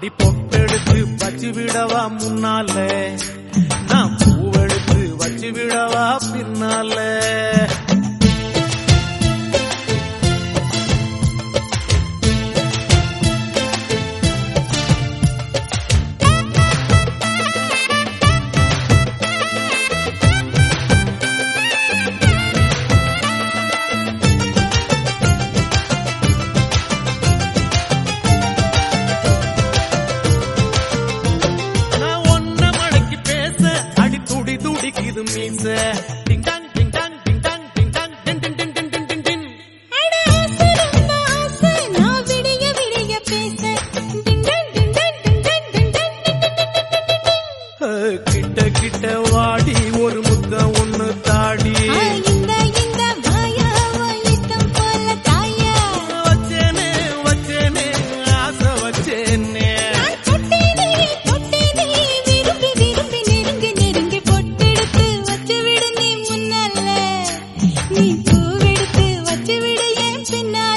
அப்படி பொட்டெடுத்து வச்சு விடவா முன்னால நான் பூவெடுத்து வச்சு விடவா பின்னால நான் ஒன்ன மடக்கி பேச அடி துடி துடிக்குது மீச ding dong ding dong ding dong ding dong டின் டின் டின் டின் டின் டின் டின் அட ஆசை ரொம்ப ஆசை நான் விடிய விடிய பேச டிங்டன் டிங்டன் டிங்டன் டிங்டன் அஹ், கிட்ட கிட்ட வாடி ஒரு முத்தம் ஒண்ணு தாடி ஆ இந்த இந்த மாயாவோ இஷ்டம் போல தாயா வச்சேனே வச்சேனே ஆசை வச்சேனே நான் தொட்டேனே தொட்டேனே விரும்பி விரும்பி நெருங்கி நெருங்கி பொட்டெடுத்து வச்சு விடு நீ முன்னால நீ பூவெடுத்து வச்சு விடு என் பின்னால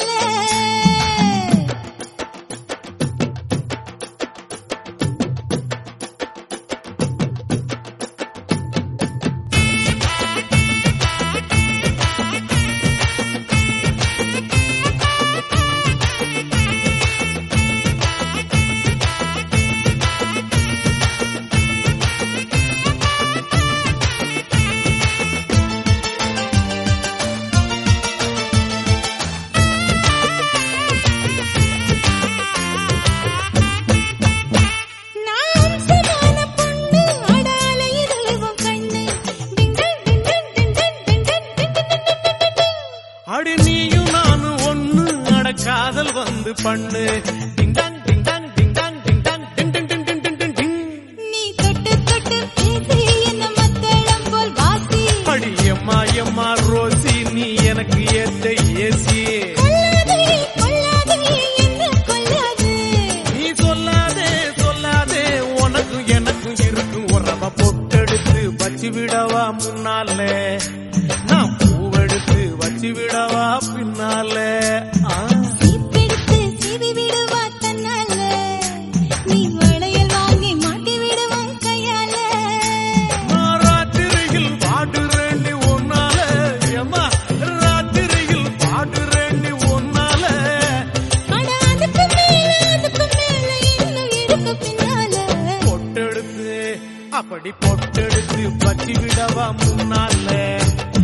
நான் அம்சமான பொண்ணு அடால இதுவும் கண்ணு டிங்டன் டிங்டன் டிங்டன் டிங்டன் டிங்டன் அடி நீயும் நானும் ஒண்ணு அட காதல் வந்து பண்ணு ding dong ding dong ding dong ding dong டின் டின் டின் டின் டின் டின் டின் நீ தொட்டு தொட்டு பேசி என்ன மத்தளம் போல் வாசி அடி எம்மா எம்மா ரோசி நீ எனக்கு ஏத்த ஏசி கொல்லாதே கொல்லாதே என்ன கொல்லாதே நீ சொல்லாதே சொல்லாதே உனக்கும் எனக்கும் இருக்கும் உறவ பொட்டெடுத்து வச்சு விடவா முன்னால நான் பூவெடுத்து வச்சு விடவா பின்னால ஆ. சீப்பெடுத்து சீவி விடுவா தன்னால நீ வளையல் வாங்கி மாட்டி விடுவான் கையால நான் ராத்திரியில் பாடுறேண்டி உன்னால ஏம்மா ராத்திரியில் பாடுறேண்டி உன்னால அட அதுக்கு மேல அதுக்கு மேல இன்னும் இருக்கு பின்னால பொட்டெடுத்து அப்படி பொட்டெடுத்து வச்சு விடவா முன்னால